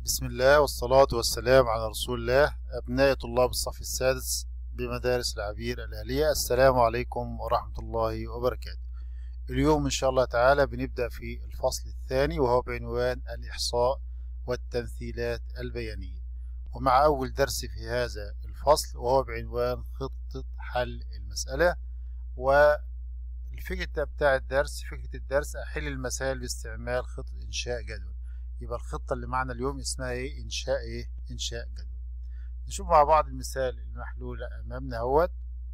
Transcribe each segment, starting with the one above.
بسم الله والصلاة والسلام على رسول الله أبناء طلاب الصف السادس بمدارس العبير الأهلية السلام عليكم ورحمة الله وبركاته اليوم إن شاء الله تعالى بنبدأ في الفصل الثاني وهو بعنوان الإحصاء والتمثيلات البيانية ومع أول درس في هذا الفصل وهو بعنوان خطة حل المسألة والفكرة بتاع الدرس فكرة الدرس أحل المسائل باستعمال خطة إنشاء جدول يبقى الخطة اللي معنا اليوم اسمها ايه انشاء ايه انشاء جدول نشوف مع بعض المثال المحلول امامنا اهوت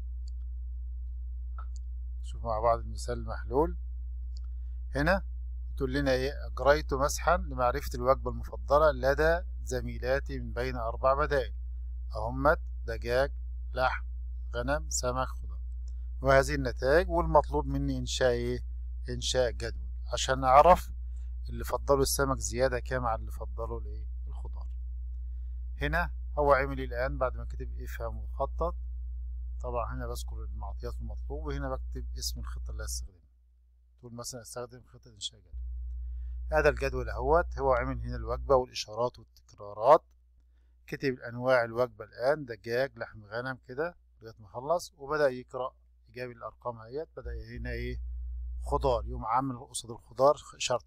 نشوف مع بعض المثال المحلول هنا تقول لنا ايه اجريت مسحا لمعرفة الوجبة المفضلة لدى زميلاتي من بين اربع بدائل اهمت دجاج لحم غنم سمك خضار وهذه النتائج والمطلوب مني انشاء ايه انشاء جدول عشان اعرف اللي فضلوا السمك زيادة كام على اللي فضلوا الايه الخضار هنا هو عمل الآن بعد ما كتب افهم وخطط طبعا هنا بذكر المعطيات المطلوب وهنا بكتب اسم الخطة اللي هستخدمها تقول مثلا استخدم خطة إنشاء جدول هذا الجدول اهوت هو عمل هنا الوجبة والإشارات والتكرارات كتب أنواع الوجبة الآن دجاج لحم غنم كده لغاية ما خلص وبدأ يقرأ جاب الأرقام اهيت بدأ هنا إيه خضار يقوم عامل قصاد الخضار شرط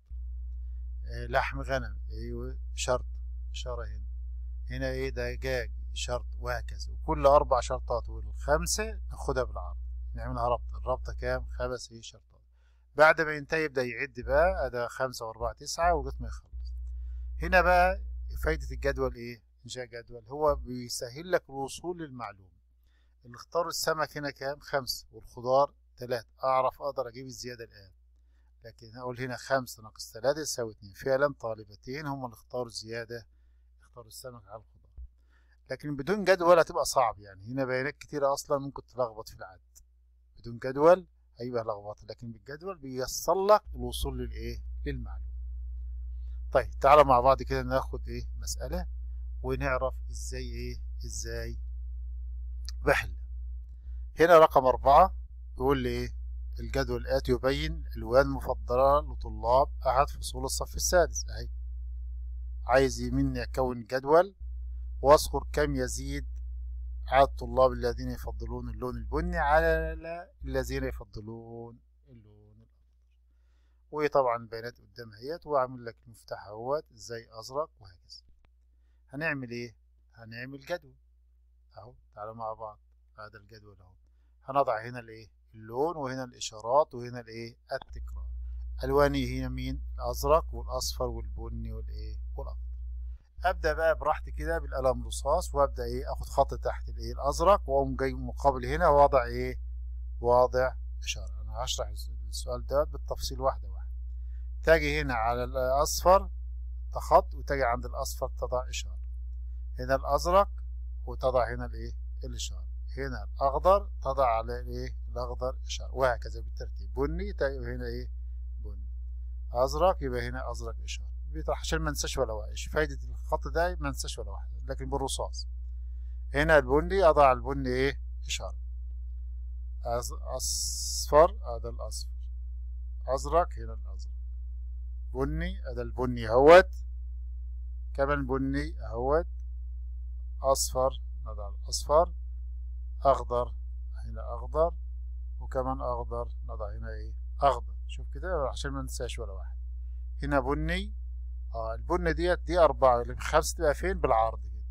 لحم غنم ايوه شرط اشاره هنا هنا ايه دجاج شرط وهكذا وكل اربع شرطات والخمسه ناخدها بالعرض نعملها ربط الربطه كام خمس ايه شرطات بعد ما ينتهي يبدا يعد بقى ده خمسة واربعة تسعة ولغايه ما يخلص هنا بقى فايدة الجدول ايه انشاء جدول هو بيسهل لك الوصول للمعلومة اللي اختاروا السمك هنا كام خمسة والخضار ثلاثة اعرف اقدر اجيب الزيادة الان لكن هقول هنا خمسة ناقص تلاتة يساوي اتنين فعلا طالبتين هم اللي اختاروا الزيادة اختاروا السمك على الخضار لكن بدون جدول هتبقى صعب يعني هنا بيانات كتيرة أصلا ممكن تلخبط في العد بدون جدول هيبقى لخبطة لكن بالجدول بييسر لك الوصول للإيه للمعلومة طيب تعالى مع بعض كده ناخد إيه مسألة ونعرف إزاي إيه إزاي بحل هنا رقم أربعة بيقول لي إيه الجدول الآتي يبين ألوان مفضلة لطلاب أحد فصول الصف السادس أهي عايز مني أكون جدول وأذكر كم يزيد عدد الطلاب الذين يفضلون اللون البني على الذين يفضلون اللون الأخضر وطبعا البيانات قدام اهيت وأعمل لك المفتاح اهوت ازاي أزرق وهكذا هنعمل إيه؟ هنعمل جدول أهو تعالوا مع بعض هذا الجدول أهو هنضع هنا الإيه؟ اللون وهنا الإشارات وهنا الإيه التكرار ألواني هنا مين الأزرق والأصفر والبني والإيه والأخضر أبدأ بقى براحتي كده بالقلم الرصاص وأبدأ إيه أخد خط تحت الإيه الأزرق وأقوم جاي مقابل هنا وأضع إيه واضع إشارة أنا هشرح السؤال ده بالتفصيل واحدة واحدة تاجي هنا على الأصفر تخط وتاجي عند الأصفر تضع إشارة هنا الأزرق وتضع هنا الإيه الإشارة هنا الأخضر تضع على الإيه الأخضر إشارة وهكذا بالترتيب بني يبقى هنا إيه بني أزرق يبقى هنا أزرق إشارة بيطرح عشان ما ننساش ولا واحد فايدة الخط ده ما ننساش ولا واحد لكن بالرصاص هنا البني أضع البني إيه إشارة أصفر هذا الأصفر أزرق هنا الأزرق بني هذا البني اهوت كمان بني اهوت أصفر نضع الأصفر أخضر هنا أخضر وكمان أخضر نضع هنا إيه أخضر شوف كده عشان ما ننساش ولا واحد هنا بني اه البني ديت دي أربعة اللي خمسة تبقى فين بالعرض كده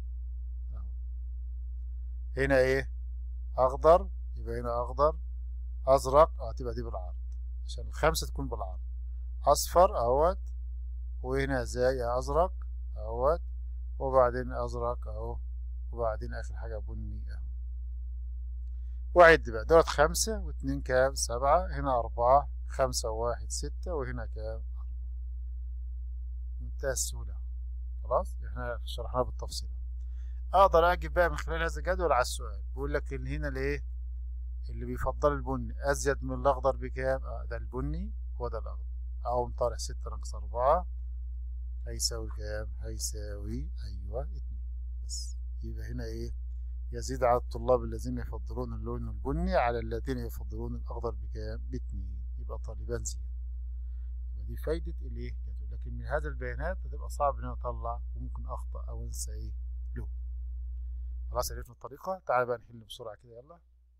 هنا إيه أخضر يبقى هنا أخضر أزرق اه تبقى دي بالعرض عشان الخمسة تكون بالعرض أصفر أهوت وهنا زي أزرق أهوت وبعدين أزرق أهو وبعدين آخر حاجة بني أهو وعد بقى دولت خمسة واتنين كام سبعة هنا أربعة خمسة وواحد ستة وهنا كام أربعة منتهى السهولة خلاص احنا شرحناها بالتفصيل أقدر أجيب بقى من خلال هذا الجدول على السؤال بيقول لك إن هنا الإيه اللي بيفضل البني أزيد من الأخضر بكام آه ده البني وده الأخضر أو مطالع ستة ناقص أربعة هيساوي كام هيساوي أيوه اتنين بس يبقى هنا إيه يزيد عدد الطلاب الذين يفضلون اللون البني على الذين يفضلون الأخضر بكام؟ باتنين يبقى طالبان زيادة يبقى دي فايدة الايه لكن من هذا البيانات هتبقى صعب ان انا اطلع وممكن اخطأ او انسى ايه له خلاص عرفنا الطريقة تعال بقى نحل بسرعة كده يلا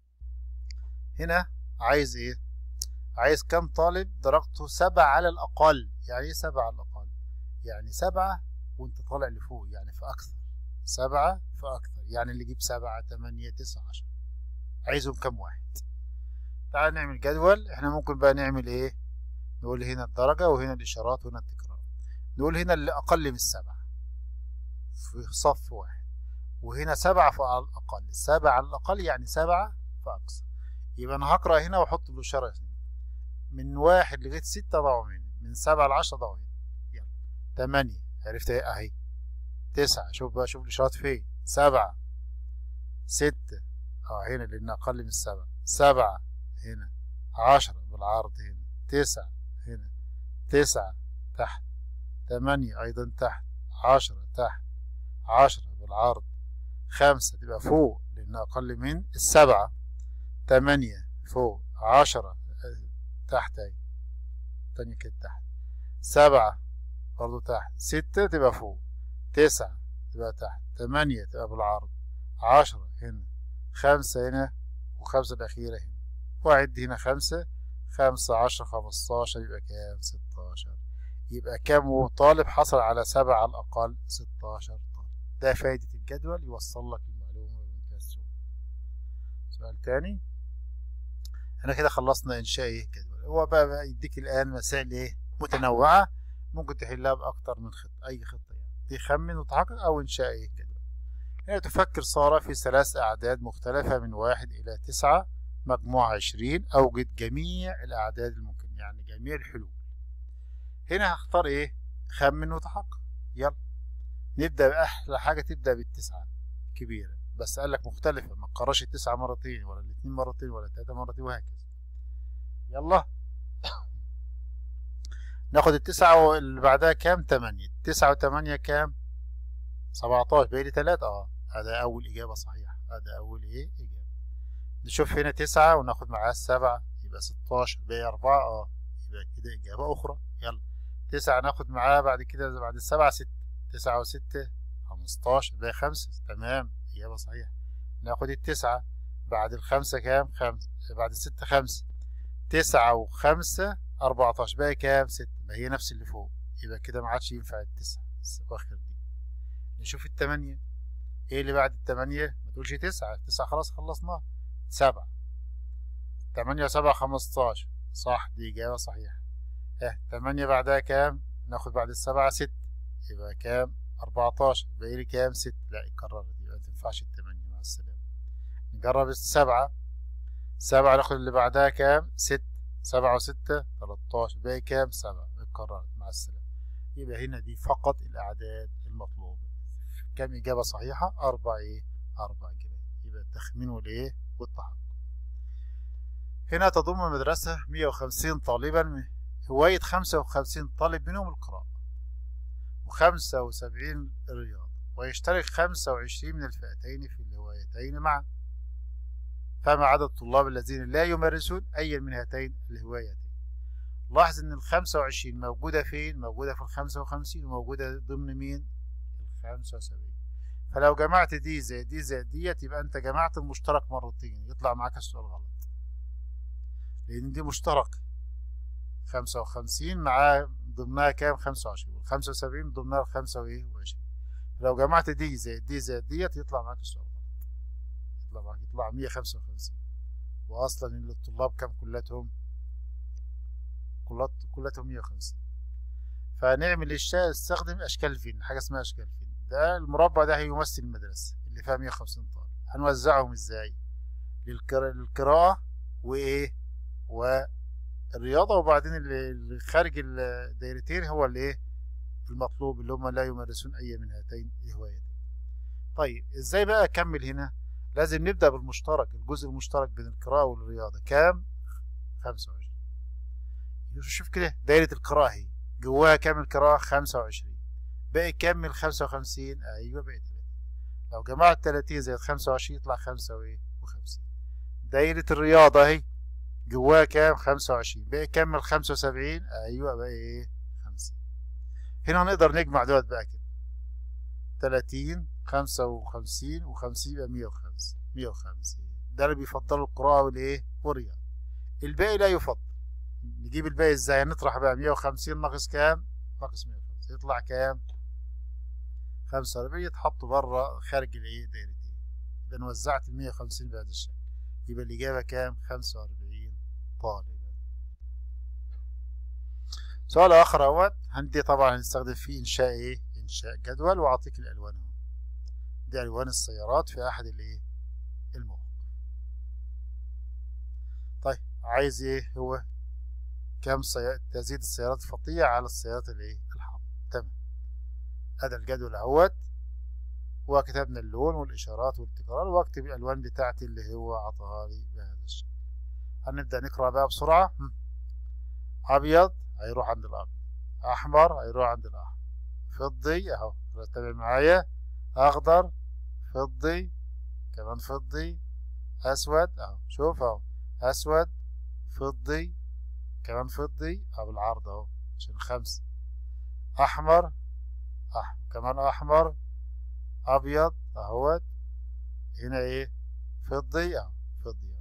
هنا عايز ايه عايز كم طالب درجته سبعة على الأقل يعني ايه سبعة على الأقل يعني سبعة وانت طالع لفوق يعني فأكثر سبعة فأكثر يعني اللي يجيب سبعة تمانية تسعة عشر عايزهم كم واحد تعال نعمل جدول احنا ممكن بقى نعمل ايه نقول هنا الدرجة وهنا الإشارات وهنا التكرار نقول هنا اللي أقل من السبعة في صف واحد وهنا سبعة فعلى الأقل سبعة على الأقل يعني سبعة فأكثر يبقى أنا هقرأ هنا وأحط الإشارة هنا من واحد لغاية ستة ضعوا هنا من سبعة لعشرة ضعوا هنا يلا تمانية عرفت ايه أهي تسعة شوف بقى شوف الإشارات فين سبعة ستة اه هنا لأن أقل من السبعة سبعة هنا عشرة بالعرض هنا تسعة هنا تسعة تحت تمانية أيضا تحت عشرة تحت عشرة بالعرض خمسة تبقى فوق لأن أقل من السبعة تمانية فوق عشرة تحت أهي تانية كده تحت سبعة برضو تحت ستة تبقى فوق تسعة تبقى تحت تمانية تبقى بالعرض عشرة هنا خمسة هنا وخمسة الأخيرة هنا وأعد هنا خمسة خمسة عشرة خمستاشر يبقى كام ستاشر يبقى كام طالب حصل على سبعة على الأقل ستاشر طالب ده فايدة الجدول يوصل لك المعلومة بمنتهى السهولة سؤال تاني احنا كده خلصنا إنشاء إيه جدول هو بقى, بقى يديك الآن مسائل إيه متنوعة ممكن تحلها بأكتر من خطة أي خطة يعني تخمن وتحقق أو إنشاء إيه جدول هنا تفكر سارة في ثلاث أعداد مختلفة من واحد إلى تسعة مجموع عشرين أوجد جميع الأعداد الممكنة يعني جميع الحلول هنا هختار إيه خمن وتحقق يلا نبدأ بأحلى حاجة تبدأ بالتسعة كبيرة بس قال لك مختلفة ما تقررش التسعة مرتين ولا الاتنين مرتين ولا التلاتة مرتين وهكذا يلا ناخد التسعة اللي بعدها كام تمانية تسعة وتمانية كام سبعتاشر باقي لي تلاتة اه هذا أول إجابة صحيحة هذا أول إيه إجابة نشوف هنا تسعة وناخد معاها السبعة يبقى ستاشر باقي أربعة اه يبقى كده إجابة أخرى يلا تسعة ناخد معاها بعد كده بعد السبعة ستة تسعة وستة خمستاشر باقي خمسة تمام إجابة صحيحة ناخد التسعة بعد الخمسة كام خمسة بعد الستة خمسة تسعة وخمسة أربعتاشر باقي كام ستة ما هي نفس اللي فوق يبقى كده ما عادش ينفع التسعة واخر دي نشوف التمانية ايه اللي بعد التمانية ما تقولش تسعة تسعة خلاص خلصناها سبعة تمانية وسبعة خمستاشر صح دي إجابة صحيحة اه تمانية بعدها كام ناخد بعد السبعة ستة يبقى كام أربعتاشر باقي لي كام ستة لا اتكررت يبقى ما تنفعش التمانية مع السلامة نجرب السبعة سبعة ناخد اللي بعدها كام ستة سبعة وستة تلاتاشر باقي كام سبعة اتكررت مع السلامة يبقى هنا دي فقط الأعداد المطلوبة كم إجابة صحيحة أربع إيه أربع إجابات يبقى التخمين والإيه والتحقق هنا تضم مدرسة 150 طالبا هواية 55 طالب منهم القراءة و75 الرياضة ويشترك 25 من الفئتين في الهوايتين معا فما عدد الطلاب الذين لا يمارسون أي من هاتين الهوايتين لاحظ ان ال 25 موجودة فين؟ موجودة في ال 55 وموجودة ضمن مين؟ ال 75 فلو جمعت دي زائد دي زائد ديت يبقى انت جمعت المشترك مرتين يطلع معاك السؤال غلط لان دي مشترك 55 معاه ضمنها كام 25 وال 75 ضمنها ال 25 لو جمعت دي زائد دي زائد ديت يطلع معاك السؤال غلط يطلع معاك يطلع 155 واصلا الطلاب كام كلتهم كلتهم 150 فنعمل الشيء استخدم اشكال فين حاجه اسمها اشكال فين ده المربع ده هيمثل المدرسه اللي فيها 150 طالب هنوزعهم ازاي للقراءه وايه والرياضه وبعدين اللي خارج الدايرتين هو اللي ايه المطلوب اللي هم لا يمارسون اي من هاتين الهوايتين طيب ازاي بقى اكمل هنا لازم نبدا بالمشترك الجزء المشترك بين القراءه والرياضه كام 25 شوف كده دايره القراءه اهي جواها كام القراءه 25 باقي كام من 55 ايوه باقي 30 لو جمعت 30 زائد 25 يطلع 55 دايره الرياضه اهي جواه كام خمسة وعشرين بقى كمل خمسة وسبعين أيوة بقى إيه خمسين هنا نقدر نجمع دوت بقى كده تلاتين خمسة وخمسين وخمسين يبقى مية وخمسة مية وخمسين ده اللي بيفضلوا القراءة والإيه والرياض الباقي لا يفضل نجيب الباقي ازاي نطرح بقى 150 ناقص كام ناقص 150 يطلع كام 45 يتحطوا بره خارج الايه دايرتين يبقى انا وزعت ال 150 بهذا الشكل يبقى الاجابه كام 45 طالبا سؤال اخر اهوت هندي طبعا هنستخدم فيه انشاء ايه انشاء جدول واعطيك الالوان اهو دي الوان السيارات في احد الايه المواقف طيب عايز ايه هو كم سي... تزيد السيارات الفضية على السيارات الايه الحمراء تمام هذا الجدول اهوت وكتبنا اللون والاشارات والتكرار واكتب الالوان بتاعتي اللي هو عطاها لي بهذا الشكل هنبدا نقرا بقى بسرعه ابيض هيروح عند الابيض احمر هيروح عند الاحمر فضي اهو تابع معايا اخضر فضي كمان فضي اسود اهو شوف اهو اسود فضي كمان فضي او العرض اهو عشان خمسة احمر احمر كمان احمر ابيض اهوت هنا ايه فضي اهو فضي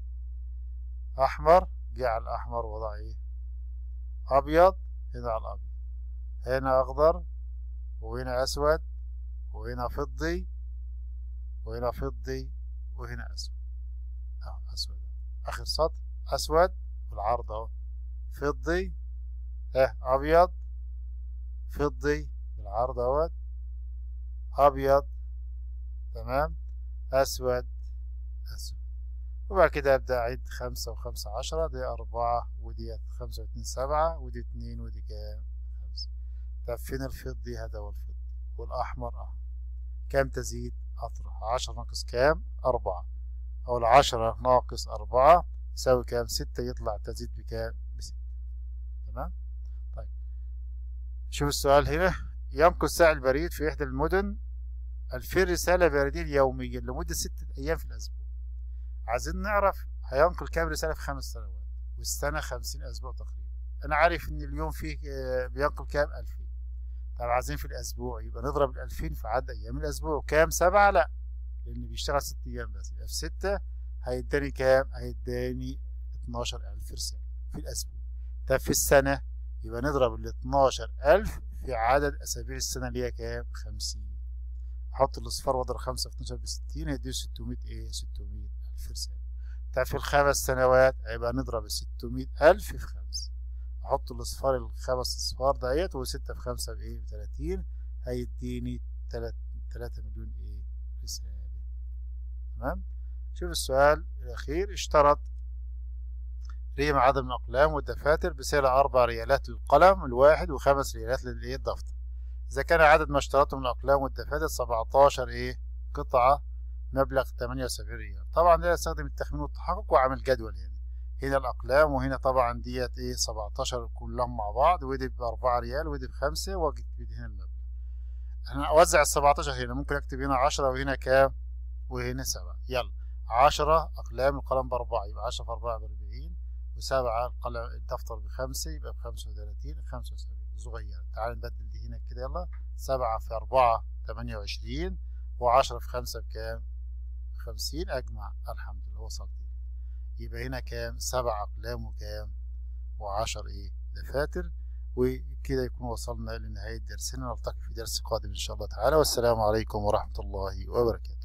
اهو احمر جه على الاحمر وضع ايه ابيض هنا على الابيض هنا اخضر وهنا اسود وهنا فضي وهنا فضي وهنا اسود اهو اسود اخر سطر اسود والعرض اهو فضي اه ابيض فضي بالعرض اهوت ابيض تمام اسود اسود وبعد كده ابدا اعد خمسة وخمسة عشرة دي اربعة ودي خمسة واتنين سبعة ودي اتنين ودي كام خمسة طب فين الفضي هذا هو الفضي والاحمر اهو كام تزيد اطرح عشرة ناقص كام اربعة او العشرة ناقص اربعة يساوي كام ستة يطلع تزيد بكام بستة تمام طيب شوف السؤال هنا يمكث ساعي البريد في إحدى المدن ألفين رسالة بريدية يوميا لمدة ستة أيام في الأسبوع عايزين نعرف هينقل كام رسالة في خمس سنوات والسنة خمسين أسبوع تقريبا أنا عارف إن اليوم فيه بينقل كام ألفين طب عايزين في الأسبوع يبقى نضرب الألفين في عدد أيام الأسبوع كام سبعة لأ لأن بيشتغل ست أيام بس يبقى في ستة هيداني كام هيداني 12000 رسالة في الأسبوع طب في السنة يبقى نضرب ال 12000 في عدد أسابيع السنة اللي هي كام 50 أحط الأصفار وأضرب 5 في 12 ب 60 هيديني 600 إيه 600 ألف رسالة طب في الخمس سنوات هيبقى نضرب ال 600 ألف في 5 أحط الأصفار الخمس أصفار ديت و6 في 5 بإيه ب 30 هيديني 3 3 مليون إيه رسالة تمام شوف السؤال الأخير اشترط ريم عدد من الأقلام والدفاتر بسعر أربع ريالات للقلم الواحد وخمس ريالات للإيه الدفتر إذا كان عدد ما اشترطه من الأقلام والدفاتر 17 إيه قطعة مبلغ 78 ريال طبعا ده استخدم التخمين والتحقق وعمل جدول هنا هنا الأقلام وهنا طبعا ديت إيه 17 كلهم مع بعض ودي بأربعة ريال ودي بخمسة وأكتب هنا المبلغ أنا أوزع ال 17 هنا ممكن أكتب هنا 10 وهنا كام وهنا 7 يلا عشرة أقلام القلم بأربعة يبقى عشرة في أربعة بأربعين وسبعة القلم الدفتر بخمسة يبقى بخمسة وثلاثين خمسة وسبعين صغيرة تعال نبدل دي هنا كده يلا سبعة في أربعة تمانية وعشرين وعشرة في خمسة بكام خمسين أجمع الحمد لله وصلت يبقى هنا كام سبع أقلام وكام وعشر إيه دفاتر وكده يكون وصلنا لنهاية درسنا نلتقي في درس قادم إن شاء الله تعالى والسلام عليكم ورحمة الله وبركاته